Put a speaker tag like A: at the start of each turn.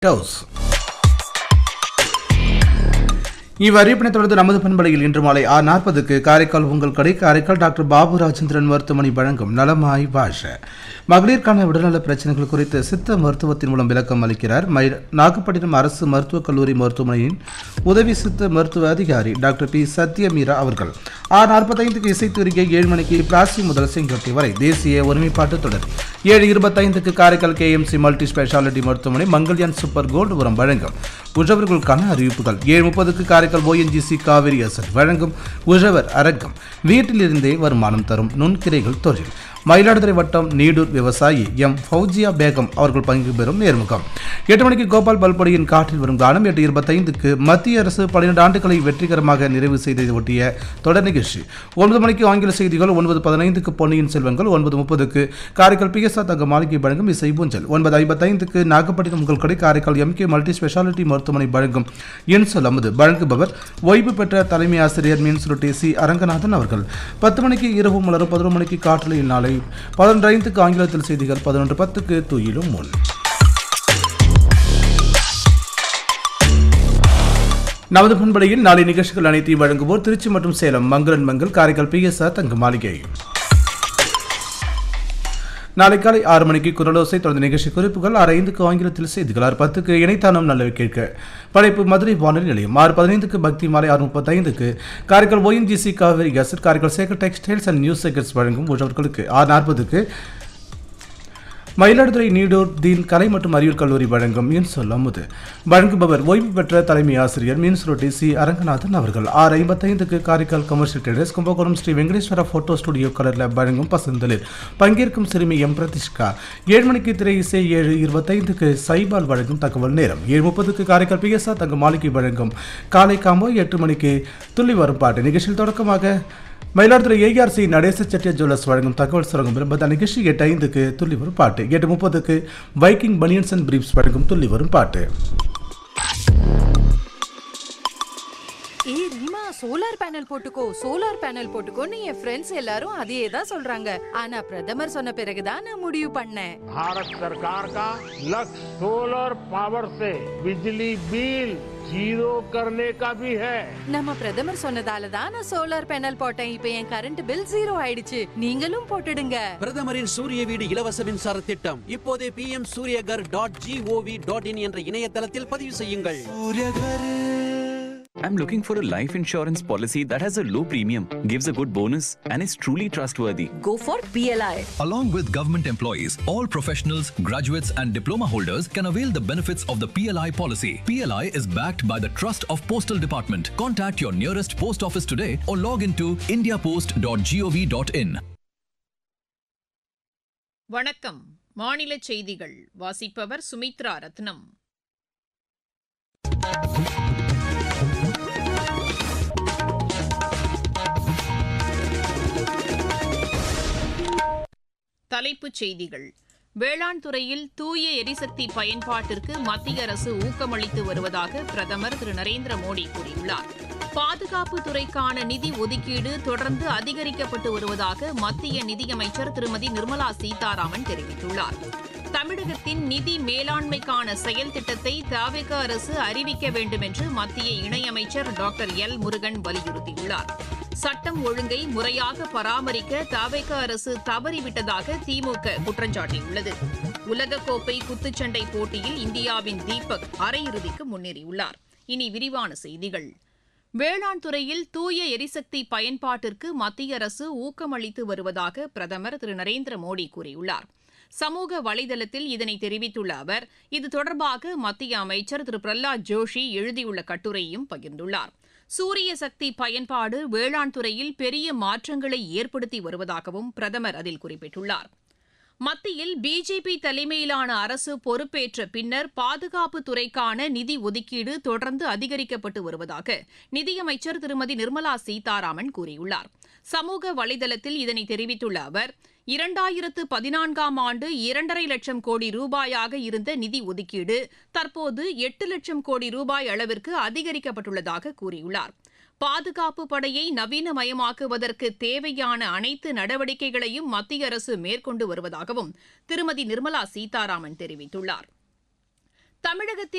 A: டவுஸ் இவ்வறிவிப்பினை தொடர்ந்து நமது பண்பலையில் இன்று மாலை ஆறு நாற்பதுக்கு காரைக்கால் உங்கள் கடை காரைக்கால் டாக்டர் பாபு ராஜேந்திரன் மருத்துவமனை வழங்கும் நலமாய் பாஷ மகளிருக்கான உடல்நல பிரச்சனைகள் குறித்து சித்த மருத்துவத்தின் மூலம் விளக்கம் அளிக்கிறார் மயில நாகப்பட்டினம் அரசு மருத்துவக் கல்லூரி மருத்துவமனையின் உதவி சித்த மருத்துவ அதிகாரி டாக்டர் பி சத்யமீரா அவர்கள் ஆறு நாற்பத்தைந்துக்கு இசைத்துறையை ஏழு மணிக்கு பிளாசி முதல் செங்கோட்டை வரை தேசிய ஒருமைப்பாட்டு தொடர் ஏழு இருபத்தைந்துக்கு காரைக்கால் கேஎம்சி மல்டி ஸ்பெஷாலிட்டி மருத்துவமனை மங்கல்யான் சூப்பர் கோல்டு உரம் வழங்கும் உழவர்களுக்கான அறிவிப்புகள் ஏழு முப்பதுக்கு காரைக்கால் ஓஎன்ஜிசி காவிரி அசட் வழங்கும் உழவர் அரங்கம் வீட்டிலிருந்தே வருமானம் தரும் நுண்கிரைகள் தொழில் மயிலாடுதுறை வட்டம் நீடூர் விவசாயி எம் ஃபௌஜியா பேகம் அவர்கள் பங்கு பெறும் நேர்முகம் எட்டு மணிக்கு கோபால் பல்பொடியின் காற்றில் வரும் காலம் எட்டு இருபத்தைந்துக்கு மத்திய அரசு பன்னிரண்டு ஆண்டுகளை வெற்றிகரமாக நிறைவு செய்ததை ஒட்டிய தொடர் நிகழ்ச்சி ஒன்பது மணிக்கு ஆங்கில செய்திகள் ஒன்பது பதினைந்துக்கு பொன்னியின் செல்வங்கள் ஒன்பது முப்பதுக்கு காரைக்கால் பிஎஸ்ஆர் தங்க மாளிகை வழங்கும் இசை பூஞ்சல் ஒன்பது ஐம்பத்தைந்துக்கு நாகப்பட்டினம் உங்கள் கடை காரைக்கால் எம்கே மல்டி ஸ்பெஷாலிட்டி மருத்துவமனை வழங்கும் இன்சொல் அமுது வழங்குபவர் ஓய்வு பெற்ற தலைமை ஆசிரியர் மீன்சுருட்டி சி அரங்கநாதன் அவர்கள் பத்து மணிக்கு இரவு மலரும் பதினொரு மணிக்கு காற்றலையில் நாளை பதினொன்று ஐந்துக்கு ஆங்கிலத்தில் செய்திகள் பதினொன்று பத்துக்கு துயிலும் முன் நமது பண்பலையில் நாளை நிகழ்ச்சிகள் அனைத்தையும் வழங்குவோர் திருச்சி மற்றும் சேலம் மங்களன் மங்கல் காரைக்கால் பிஎஸ்ஆர் தங்க மாளிகை நாளை காலை ஆறு மணிக்கு குரலோசை தொடர்ந்த நிகழ்ச்சி குறிப்புகள் ஆறு ஐந்துக்கு ஆங்கிலத்தில் செய்திகள் ஆறு பத்துக்கு இணைத்தானம் நல்லவை கேட்க படைப்பு மதுரை வானொலி நிலையம் ஆறு பதினைந்துக்கு பக்தி மாலை ஆறு முப்பத்தைந்துக்கு Karaikal ONGC Kaveri cassette Karaikal Sekar textiles and news Sekars வழங்கும் உழவர்களுக்கு ஆறு நாற்பதுக்கு மயிலாடுதுறை நீடூர் தீன் கலை மற்றும் அறிவியல் கல்லூரி வழங்கும் மீன் சொல் அமுது வழங்குபவர் ஓய்வு பெற்ற தலைமை ஆசிரியர் மீன் சுருட்டி சி அரங்கநாதன் அவர்கள் ஆறு ஐம்பத்தைந்துக்கு Karaikal commercial traders Kumbakonam Sri Venkateswara photo studio colour lab வழங்கும் பசுந்தலில் பங்கேற்கும் சிறுமி எம் பிரதிஷ்கா ஏழு மணிக்கு திரை இசை ஏழு இருபத்தைந்துக்கு சைபால் வழங்கும் தகவல் நேரம் ஏழு முப்பதுக்கு காரைக்கால் பிஎஸ்ஆர் தங்க மாளிகை வழங்கும் காலை காம்போ எட்டு மணிக்கு துள்ளி வரும் பாட்டு நிகழ்ச்சியில் தொடக்கமாக மயிலாடுதுறை ஏஆர்சி நடேச செட்டியா ஜுவல்லர்ஸ் வழங்கும் தகவல் சுரங்கம் விரும்புத நிகழ்ச்சி எட்டு ஐந்துக்கு துள்ளி வரும் பாட்டு எட்டு முப்பதுக்கு வைக்கிங் பனியன்ஸ் அண்ட் பிரீப்ஸ் வழங்கும் துள்ளி வரும் பாட்டு
B: ஏய் ரீமா சோலார் பேனல் போட்டுக்கோ சோலார் பேனல் போட்டுக்கோன்னு என் ஃப்ரெண்ட்ஸ் எல்லாரும் அதையே தான் சொல்றாங்க ஆனா பிரதமர் சொன்ன பிறகுதான் நான் முடிவு பண்ணேன்
C: भारत सरकार का लक्ष्य सोलर पावर से बिजली बिल जीरो करने का भी है
B: நம்ம பிரதமர் சொன்னதால தான் நான் சோலார் பேனல் போட்டேன் இப்போ என் கரண்ட் பில் ஜீரோ ஆயிடுச்சு நீங்களும் போட்டுடுங்க
D: பிரதமரின் சூரிய வீடு இலவச மின்சார திட்டம் இப்போதே P M Suryaghar dot GOV dot IN என்ற இணையதளத்தில் பதிவு செய்யுங்கள்
E: I'm looking for a life insurance policy that has a low premium, gives a good bonus, and is truly trustworthy.
B: Go for PLI
F: Along with government employees, all professionals, graduates, and diploma holders can avail the benefits of the PLI policy. PLI is backed by the Trust of Postal Department. Contact your nearest post office today or log into indiapost.gov.in.
G: வணக்கம் மாநில செய்திகள் வாசிப்பவர் சுமித்ரா ரத்னம் தலைப்புச் செய்திகள் வேளாண் துறையில் தூய எரிசக்தி பயன்பாட்டிற்கு மத்திய அரசு ஊக்கமளித்து வருவதாக பிரதமர் திரு நரேந்திர மோடி கூறியுள்ளார் பாதுகாப்பு துறைக்கான நிதி ஒதுக்கீடு தொடர்ந்து அதிகரிக்கப்பட்டு வருவதாக மத்திய நிதியமைச்சர் திருமதி நிர்மலா சீதாராமன் தெரிவித்துள்ளார் தமிழகத்தின் நிதி மேலாண்மைக்கான செயல் திட்டத்தை தவிக அரசு அறிவிக்க வேண்டும் என்று மத்திய இணையமைச்சர் டாக்டர் எல் முருகன் வலியுறுத்தியுள்ளார் சட்டம் ஒழுங்கை முறையாக பராமரிக்க தவிக அரசு தவறிவிட்டதாக திமுக குற்றம் சாட்டியுள்ளது உலகக்கோப்பை குத்துச்சண்டை போட்டியில் இந்தியாவின் தீபக் அரையிறுதிக்கு முன்னேறியுள்ளார் இனி விரிவான செய்திகள் வேளாண் துறையில் தூய எரிசக்தி பயன்பாட்டிற்கு மத்திய அரசு ஊக்கமளித்து வருவதாக பிரதமர் திரு நரேந்திர மோடி கூறியுள்ளார் சமூக வலைதளத்தில் இதனை தெரிவித்துள்ள அவர் இது தொடர்பாக மத்திய அமைச்சர் திரு பிரஹ்லாத் ஜோஷி எழுதியுள்ள கட்டுரையும் பகிர்ந்துள்ளார் சூரிய சக்தி பயன்பாடு வேளாண் துறையில் பெரிய மாற்றங்களை ஏற்படுத்தி வருவதாகவும் பிரதமர் அதில் குறிப்பிட்டுள்ளார் மத்தியில் பிஜேபி தலைமையிலான அரசு பொறுப்பேற்ற பின்னர் பாதுகாப்பு துறைக்கான நிதி ஒதுக்கீடு தொடர்ந்து அதிகரிக்கப்பட்டு வருவதாக நிதியமைச்சர் திருமதி நிர்மலா சீதாராமன் கூறியுள்ளார் சமூக வலைதளத்தில் இதனை தெரிவித்துள்ள அவர் இரண்டாயிரத்து பதினான்காம் ஆண்டு இரண்டரை லட்சம் கோடி ரூபாயாக இருந்த நிதி ஒதுக்கீடு தற்போது எட்டு லட்சம் கோடி ரூபாய் அளவிற்கு அதிகரிக்கப்பட்டுள்ளதாக கூறியுள்ளார் பாதுகாப்பு படையை நவீனமயமாக்குவதற்கு தேவையான அனைத்து நடவடிக்கைகளையும் மத்திய அரசு மேற்கொண்டு வருவதாகவும் திருமதி நிர்மலா சீதாராமன் தெரிவித்துள்ளார் தமிழகத்தின்